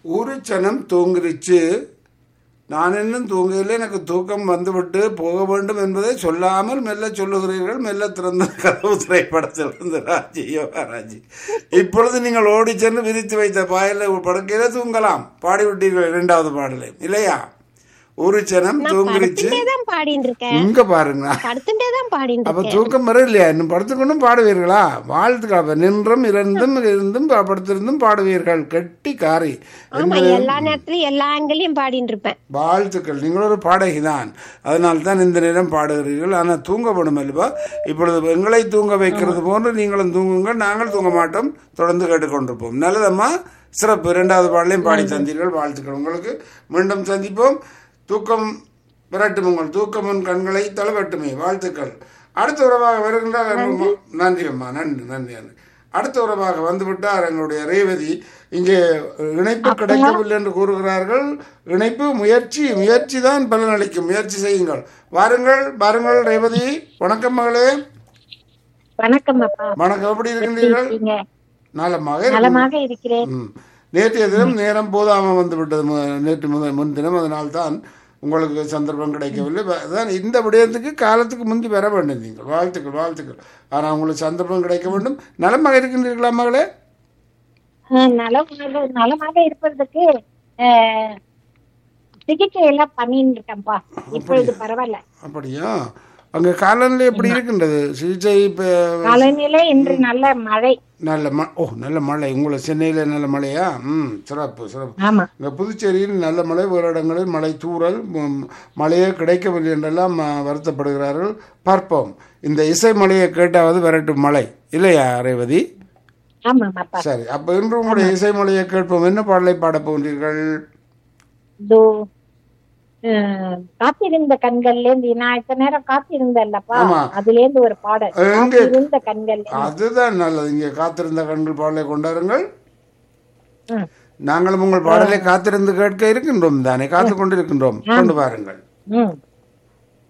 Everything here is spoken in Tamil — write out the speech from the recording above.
ஒரு சனம் தூங்கிருச்சு நான் இன்னும் தூங்கையில் எனக்கு தூக்கம் வந்துவிட்டு போக வேண்டும் என்பதை சொல்லாமல் மெல்ல சொல்லுகிறீர்கள் மெல்ல திறந்த கதவு திரைப்படத்திலிருந்து ராஜி யோகாராஜி இப்பொழுது நீங்கள் ஓடி சென்று விரித்து வைத்த பாயில படுக்கையில தூங்கலாம் பாடிவிட்டீர்கள் இரண்டாவது பாடலை இல்லையா ஒரு சனம் தூங்கிருச்சு படுத்துட்டே தான் பாடிட்டு இருக்கேன் இங்க பாருங்க படுத்துட்டே தான் பாடிட்டு அப்ப இருக்கேன் தூக்கம் வர இல்லையா இன்னும் படுத்துக்கொண்டும் பாடுவீர்களா வாழ்த்துக்கள் அப்ப நின்றும் இருந்தும் இருந்தும் படுத்திருந்தும் பாடுவீர்கள் கெட்டி காரி ஆமா எல்லா நேரத்துலயும் எல்லா ஆங்கிலையும் பாடிட்டு இருப்பேன் வாழ்த்துக்கள் நீங்கள் ஒரு பாடகி தான் அதனால் தான் இந்த நேரம் பாடுகிறீர்கள் ஆனால் தூங்கப்படும் அல்லவா இப்பொழுது எங்களை தூங்க வைக்கிறது போன்று நீங்களும் தூங்குங்கள் நாங்கள் தூங்க மாட்டோம் தொடர்ந்து கேட்டுக்கொண்டிருப்போம் நல்லதம்மா சிறப்பு இரண்டாவது பாடலையும் பாடி தந்தீர்கள் வாழ்த்துக்கள் உங்களுக்கு மீண்டும் சந்திப்போம் தூக்கம் விரட்டும் உங்கள் தூக்கம் உன் கண்களை தளவட்டுமே வாழ்த்துக்கள் அடுத்த உறவாக வருகின்றார் அன்பு- நன்றி அம்மா நன்றி நன்றி நன்றி அடுத்த உறவாக வந்துவிட்டார் எங்களுடைய ரேவதி இங்கே இணைப்பு கிடைக்கவில்லை என்று கூறுகிறார்கள் இணைப்பு முயற்சி முயற்சி தான் பலனளிக்கும் முயற்சி செய்யுங்கள் வாருங்கள் வாருங்கள் ரேவதி வணக்கம் மகளே வணக்கம் அப்பா வணக்கம் எப்படி இருக்கின்றீர்கள் இருக்கீங்க நலமாக இருக்கின்றீர்கள். நலமாக இருக்கிறேன் ம். நேற்றைய தினம் நேரம் போதாமல் வந்து விட்டது மு- நேற்று முதல் முன்தினம் அதனால் தான் உங்களுக்கு சந்தர்ப்பம் கிடைக்கவில்லை வ- அதான் இந்த விடயத்துக்கு காலத்துக்கு முந்தி வர வேண்டும் நீங்கள் வாழ்த்துக்கள் வாழ்த்துக்கள் ஆனால் உங்களுக்கு சந்தர்ப்பம் கிடைக்க வேண்டும் நலமாக இருக்கின்றீர்களா மகளே அஹ், நலமாக நலமாக இருப்பதற்கு அஹ், சிகிச்சை எல்லாம் பண்ணிட்டு இருக்கேன்ப்பா இப்பொழுது பரவாயில்ல அப்படியா அங்கே காலநிலை எப்படி இருக்கின்றது சிகிச்சை இப்போ காலநிலை இன்று நல்ல மழை நல்ல ம ஓ நல்ல மழை உங்களை சென்னையில் நல்ல மழையா ம் சிறப்பு சிறப்பு ஆமா இங்கே புதுச்சேரியில் நல்ல மழை வேறு இடங்களில் மழை தூறல் ம், மழையே கிடைக்கவில்லை என்றெல்லாம் ஆ, வருத்தப்படுகிறார்கள் பார்ப்போம் இந்த இசை மழையை கேட்டாவது வரட்டும் மழை இல்லையா ரேவதி ஆமா அப்பா சரி அப்போ இன்று உங்களுடைய இசை மழையை கேட்போம் என்ன பாடலை பாடப் போகிறீர்கள் இதோ அஹ், காத்திருந்த கண்கள்ல இருந்து நான் இத்தனை நேரம் காத்திருந்தல்லப்பா ஆமா. அதுல இருந்து ஒரு பாடல் எங்க? காத்திருந்த கண்கள் அதுதான் நல்லது இங்கே காத்திருந்த கண்கள் பாடலை கொண்டாருங்கள் ம். நாங்களும் உங்கள் பாடலை காத்திருந்து கேட்க இருக்கின்றோம் தானே காத்து கொண்டிருக்கின்றோம் கொண்டு வாருங்கள் ம்